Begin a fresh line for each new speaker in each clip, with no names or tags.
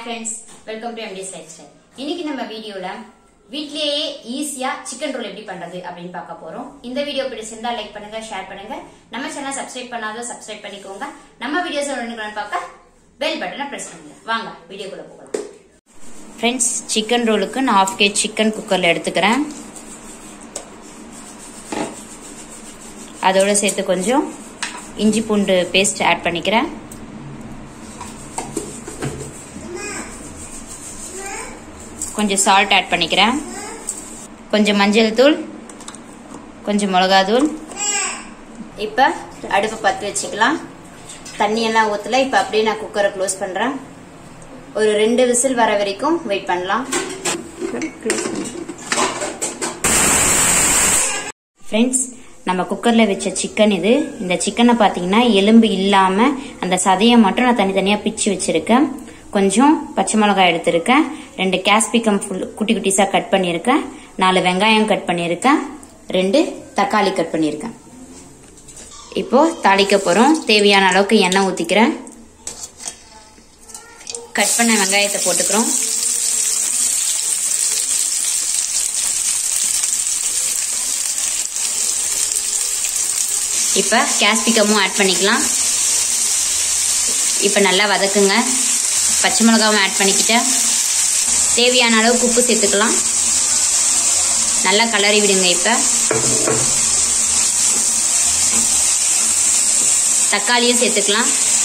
hi friends welcome to MTS lifestyle இன்னைக்கு நம்ம வீடியோல வீட்லயே ஈஸியா சிக்கன் ரோல் எப்படி பண்றது அப்படின்னு பார்க்க போறோம் இந்த வீடியோ பிடிச்சிருந்தா லைக் பண்ணுங்க ஷேர் பண்ணுங்க நம்ம சேனல் சப்ஸ்கிரைப் பண்ணாத சப்ஸ்கிரைப் பண்ணிக்கோங்க நம்ம வீடியோஸ் உடனுக்குடன் பார்க்க பெல் பட்டனை பிரஸ் பண்ணுங்க வாங்க வீடியோக்குள்ள போகலாம் ஃப்ரெண்ட்ஸ் சிக்கன் ரோலுக்கு நான் ஹாஃப் கேஜ் சிக்கன் குக்கர்ல எடுத்துக்கிறேன் அதோட சேர்த்து கொஞ்சம் இஞ்சி பூண்டு பேஸ்ட் ஆட் பண்ணிக்கிறேன் கொஞ்சம் சால்ட் ஆட் பண்ணிக்கிறேன் கொஞ்சம் மஞ்சள் தூள் கொஞ்சம் மிளகாத்தூள் இப்போ அடுப்பு பற்ற வச்சுக்கலாம் தண்ணியெல்லாம் ஊற்றல இப்போ அப்படியே நான் குக்கரை க்ளோஸ் பண்ணுறேன் ஒரு ரெண்டு விசில் வர வரைக்கும் வெயிட் பண்ணலாம் ஃப்ரெண்ட்ஸ் நம்ம குக்கரில் வச்ச சிக்கன் இது இந்த சிக்கனை பார்த்தீங்கன்னா எலும்பு இல்லாமல் அந்த சதையை மட்டும் நான் தனித்தனியாக பிச்சு வச்சிருக்கேன் கொஞ்சம் பச்சை மிளகாய் எடுத்திருக்கேன் ரெண்டு கேஸ்பிகம் ஃபுல் குட்டி குட்டிஸாக கட் பண்ணியிருக்கேன் நாலு வெங்காயம் கட் பண்ணியிருக்கேன் ரெண்டு தக்காளி கட் பண்ணியிருக்கேன் இப்போ தாளிக்க போகிறோம் தேவையான அளவுக்கு எண்ணெய் ஊற்றிக்கிறேன் கட் பண்ண வெங்காயத்தை போட்டுக்கிறோம் இப்போ கேஸ்பிகமும் ஆட் பண்ணிக்கலாம் இப்போ நல்லா வதக்குங்க பச்சை மிளகாவும் ஆட் பண்ணிக்கிட்டேன் தேவையான அளவுக்கு உப்பு சேர்த்துக்கலாம் நல்லா கலரி விடுங்க இப்போ தக்காளியும் சேர்த்துக்கலாம்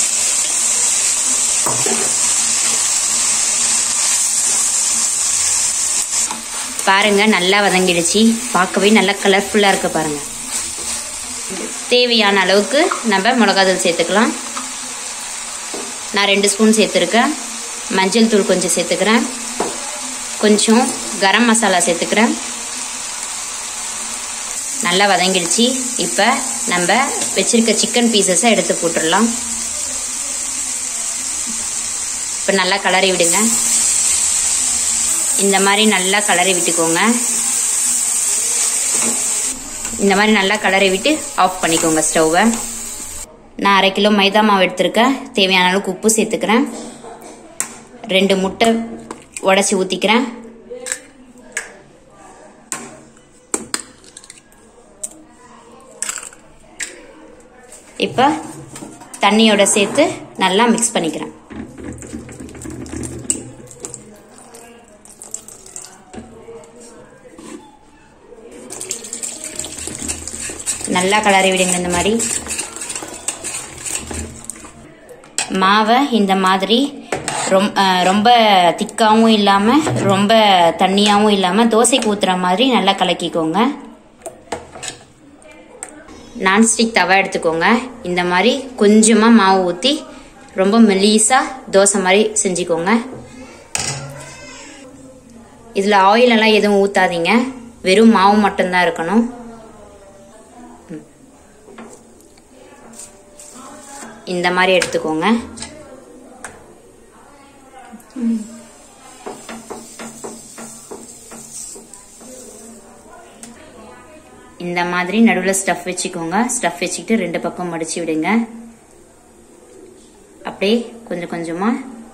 பாருங்க நல்லா வதங்கிடுச்சு பார்க்கவே நல்லா கலர்ஃபுல்லாக இருக்கு பாருங்க தேவையான அளவுக்கு நம்ம மிளகாத்தூள் சேர்த்துக்கலாம் நான் ரெண்டு ஸ்பூன் சேர்த்துருக்கேன் மஞ்சள் தூள் கொஞ்சம் சேர்த்துக்கிறேன் கொஞ்சம் கரம் மசாலா சேர்த்துக்கிறேன் நல்லா வதங்கிடுச்சு இப்போ நம்ம வச்சிருக்க சிக்கன் பீசஸை எடுத்து போட்டுடலாம் இப்போ நல்லா கலரி விடுங்க இந்த மாதிரி நல்லா கலரி விட்டுக்கோங்க இந்த மாதிரி நல்லா கலரை விட்டு ஆஃப் பண்ணிக்கோங்க ஸ்டவ்வை நான் அரை கிலோ மைதா மாவு எடுத்திருக்கேன் தேவையான அளவுக்கு உப்பு சேர்த்துக்கிறேன் ரெண்டு முட்டை உடச்சி ஊற்றிக்கிறேன் இப்போ தண்ணியோட சேர்த்து நல்லா மிக்ஸ் பண்ணிக்கிறேன் நல்லா கலரி விடுங்க இந்த மாதிரி மாவை இந்த மாதிரி ரொம்ப திக்காவும் இல்லாமல் ரொம்ப தண்ணியாகவும் இல்லாமல் தோசைக்கு ஊற்றுற மாதிரி நல்லா கலக்கிக்கோங்க நான்ஸ்டிக் தவா எடுத்துக்கோங்க இந்த மாதிரி கொஞ்சமாக மாவு ஊற்றி ரொம்ப மெலீஸாக தோசை மாதிரி செஞ்சுக்கோங்க இதில் ஆயிலெல்லாம் எதுவும் ஊற்றாதீங்க வெறும் மாவு மட்டும்தான் இருக்கணும் இந்த மாதிரி எடுத்துக்கோங்க இந்த மாதிரி நடுவில் ஸ்டஃப் வச்சுக்கோங்க ஸ்டஃப் வச்சுக்கிட்டு ரெண்டு பக்கம் மடிச்சு விடுங்க அப்படியே கொஞ்சம் கொஞ்சமா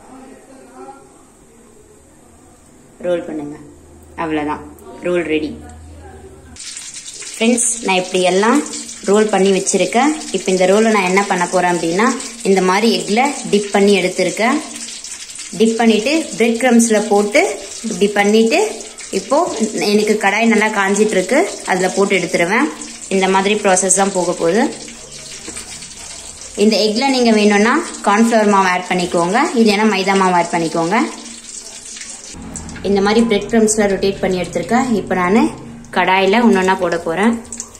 ரோல் பண்ணுங்க அவ்வளோதான் ரோல் ரெடி ஃப்ரெண்ட்ஸ் நான் இப்படி எல்லாம் ரோல் பண்ணி வச்சிருக்கேன் இப்போ இந்த ரோலை நான் என்ன பண்ண போறேன் அப்படின்னா இந்த மாதிரி எக்ல டிப் பண்ணி எடுத்திருக்கேன் டிப் பண்ணிட்டு பிரெட் க்ரம்ஸ்ல போட்டு இப்படி பண்ணிட்டு இப்போ எனக்கு கடாய் நல்லா காஞ்சிட்டு இருக்கு அதில் போட்டு எடுத்துருவேன் இந்த மாதிரி ப்ராசஸ் தான் போக போகுது இந்த எக்ல நீங்க வேணும்னா கார்ன்ஃப்ளவர் மாவு ஆட் பண்ணிக்கோங்க இல்லைன்னா மைதா மாவு ஆட் பண்ணிக்கோங்க இந்த மாதிரி பிரெட் க்ரம்ஸ்ல ரொட்டேட் பண்ணி எடுத்திருக்கேன் இப்போ நான் கடாயில் ஒன்றொன்னா போட போகிறேன்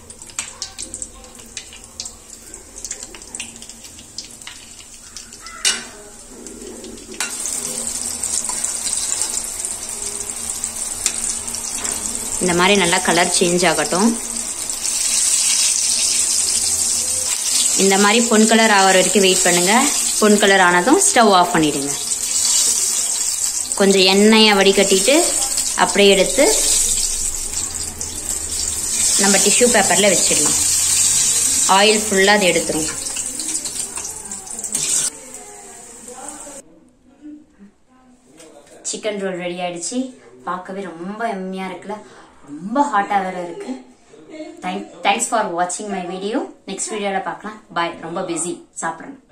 இந்த மாதிரி நல்லா கலர் சேஞ்ச் ஆகட்டும் இந்த மாதிரி பொன் கலர் ஆகிற வரைக்கும் வெயிட் பண்ணுங்க பொன் கலர் ஆனதும் ஸ்டவ் ஆஃப் பண்ணிடுங்க கொஞ்சம் எண்ணெயை வடிகட்டிட்டு அப்படியே எடுத்து நம்ம டிஷ்யூ பேப்பரில் வச்சிடலாம் ஆயில் ஃபுல்லாக அது எடுத்துரும் சிக்கன் ரோல் ரெடி ஆயிடுச்சு பார்க்கவே ரொம்ப எம்மியா இருக்குல்ல ரொம்ப ஹாட்டா வேற இருக்கு தேங்க்ஸ் ஃபார் வாட்சிங் மை வீடியோ நெக்ஸ்ட் வீடியோல பார்க்கலாம் பாய் ரொம்ப பிஸி சாப்பிட்றேன்